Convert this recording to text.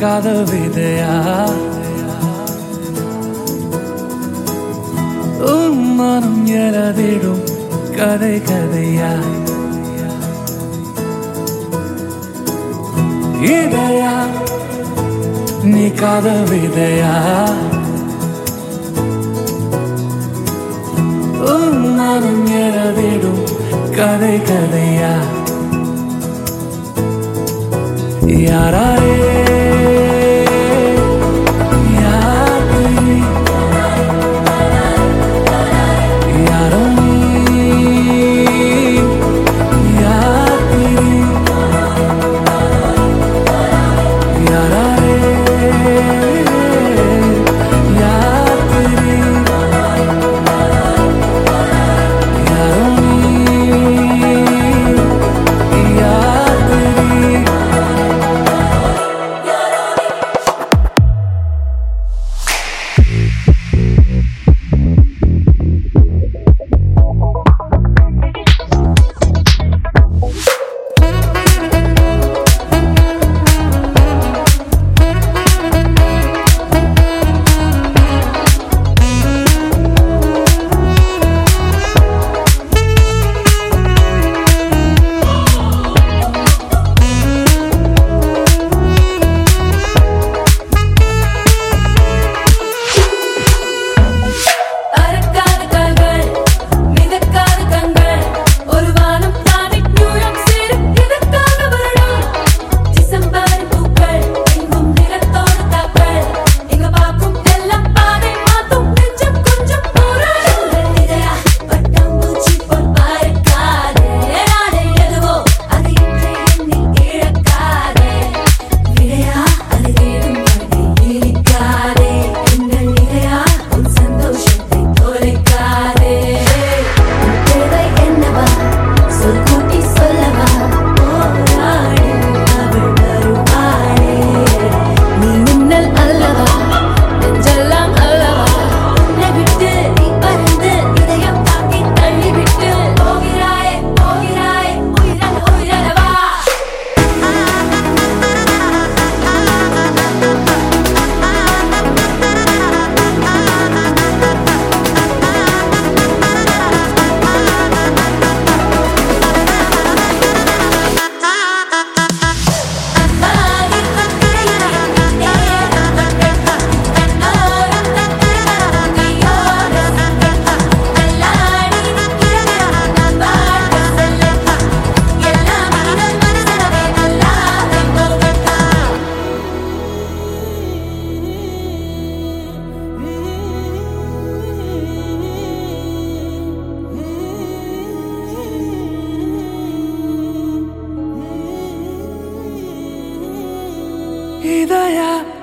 காதல் விதையா உன் மனம் எழுதிடும் கதை கதையா இதயா நீ காதல் விதையா உன் மனம் எழுதிடும் கதை கதையா யாராரே யாரு யாரோ நீ யாரு யாராரே யாரு யாரோ நீ யாரு பறக்காத கால்கள் மிதக்காத கண்கள் ஒரு வானம் தாண்டி நியூயார்க் சிறு இதற்காக வருடம் டிசம்பர் பூக்கள் எங்கும் நிறத்தோட தாக்கள் எங்க பார்க்கும் எல்லாம் பாதை மாத்தும் நெஞ்சம் கொஞ்சம் போராடும் இதயா பட்டாம்பூச்சி போல் பறக்காதே நாளை எதுவோ அது இன்றே எண்ணில் இழக்காதே விடையா அது தேடும் வழி இருக்காதே எங்கள் இதயா உன் சந்தோஷத்தை தொலைக்காதே உன் தேவை என்னவா சொல் கூட்டி சொல்லவா போராடு அவள் வருவாளே நீ மின்னல் அல்லவா நெஞ்செல்லாம் அல்லவா உன்னை விட்டு நீ பறந்து இதயம் தாக்கி தள்ளிவிட்டு போகிறாயே போகிறாயே உயிரல உயிரலவா இதயா